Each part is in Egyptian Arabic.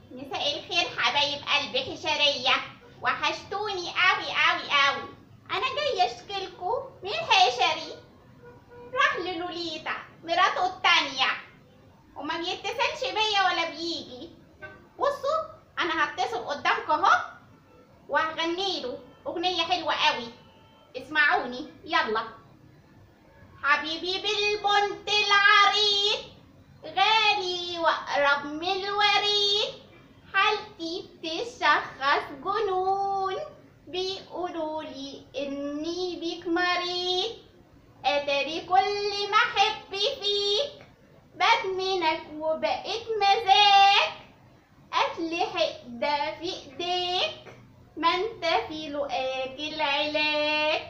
مساء الخير حبايب قلبي حشرية وحشتوني قوي قوي قوي انا جاية اشكيلكوا من حشري راح للوليتا مراته التانية وما بيتصلش بيا ولا بيجي بصوا انا هتصل قدامكم اهو وهغني له اغنية حلوة قوي اسمعوني يلا حبيبي بالبنت العريض غالي واقرب من الوريد حالتي بتشخص جنون بيقولوا لي اني بيك مريض اتاري كل ما احب فيك بدمنك وبقيت مزاج قتل حقده في ايديك ما انت في لقاك العلاج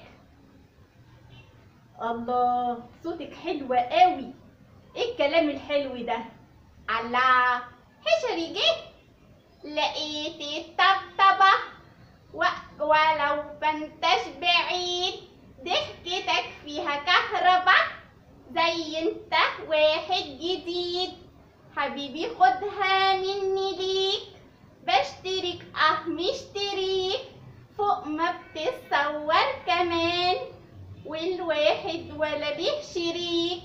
الله صوتك حلوة قوي ايه الكلام الحلو ده الله حشري جه لقيت الطبطبة و... ولو بنتش بعيد ضحكتك فيها كهربا زي انت واحد جديد حبيبي خدها مني ليك بشترك اه مشتريك فوق ما بتتصور كمان والواحد ولا ليه شريك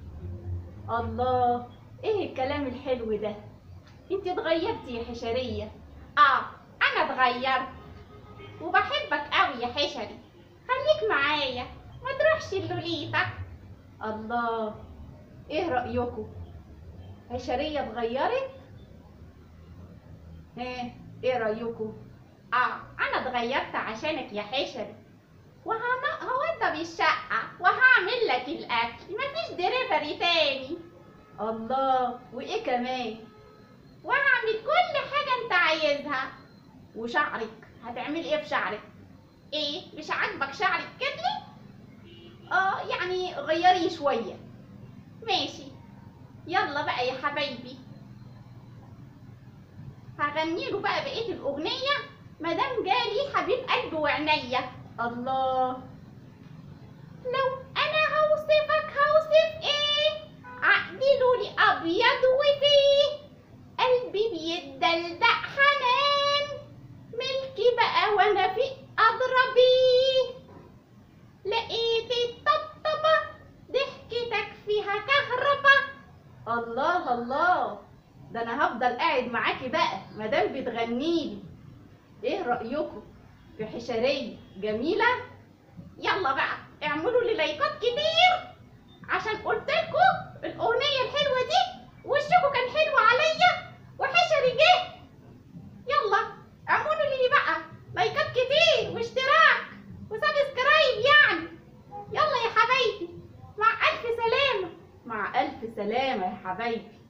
الله ايه الكلام الحلو ده انت اتغيرتي يا حشرية اه انا اتغيرت وبحبك قوي يا حشري خليك معايا ما تروحش اللوليتا الله ايه رأيكم حشرية اتغيرت ها ايه رأيكم اه انا اتغيرت عشانك يا حشري وهنا هو انت بالشقة وهعمل لك الاكل مفيش دليفري تاني الله وايه كمان وهعمل كل حاجة انت عايزها وشعرك هتعملي ايه في شعرك ايه مش عاجبك شعرك كده اه يعني غيري شوية ماشي يلا بقى يا حبايبي هغني له بقى بقية الأغنية مدام جالي حبيب قلبي وعينيا الله لو أنا هوصفك هوصف إيه عقلي لولي أبيض وفيه قلبي بيدلدق حنان ملكي بقى وأنا في أضرب بيه لقيت الطبطبة ضحكتك فيها كهربا الله الله ده انا هفضل قاعد معاكي بقى مادام بتغنيلي ايه رأيكم في حشرية جميلة يلا بقى اعملوا لي لايكات كتير عشان قلت لكم الاغنيه الحلوه دي وشكم كان حلو عليا وحشري جه يلا اعملوا لي بقى لايكات كتير واشتراك وسبسكرايب يعني يلا يا حبايبي مع الف سلامه مع ألف سلامة يا حبايبي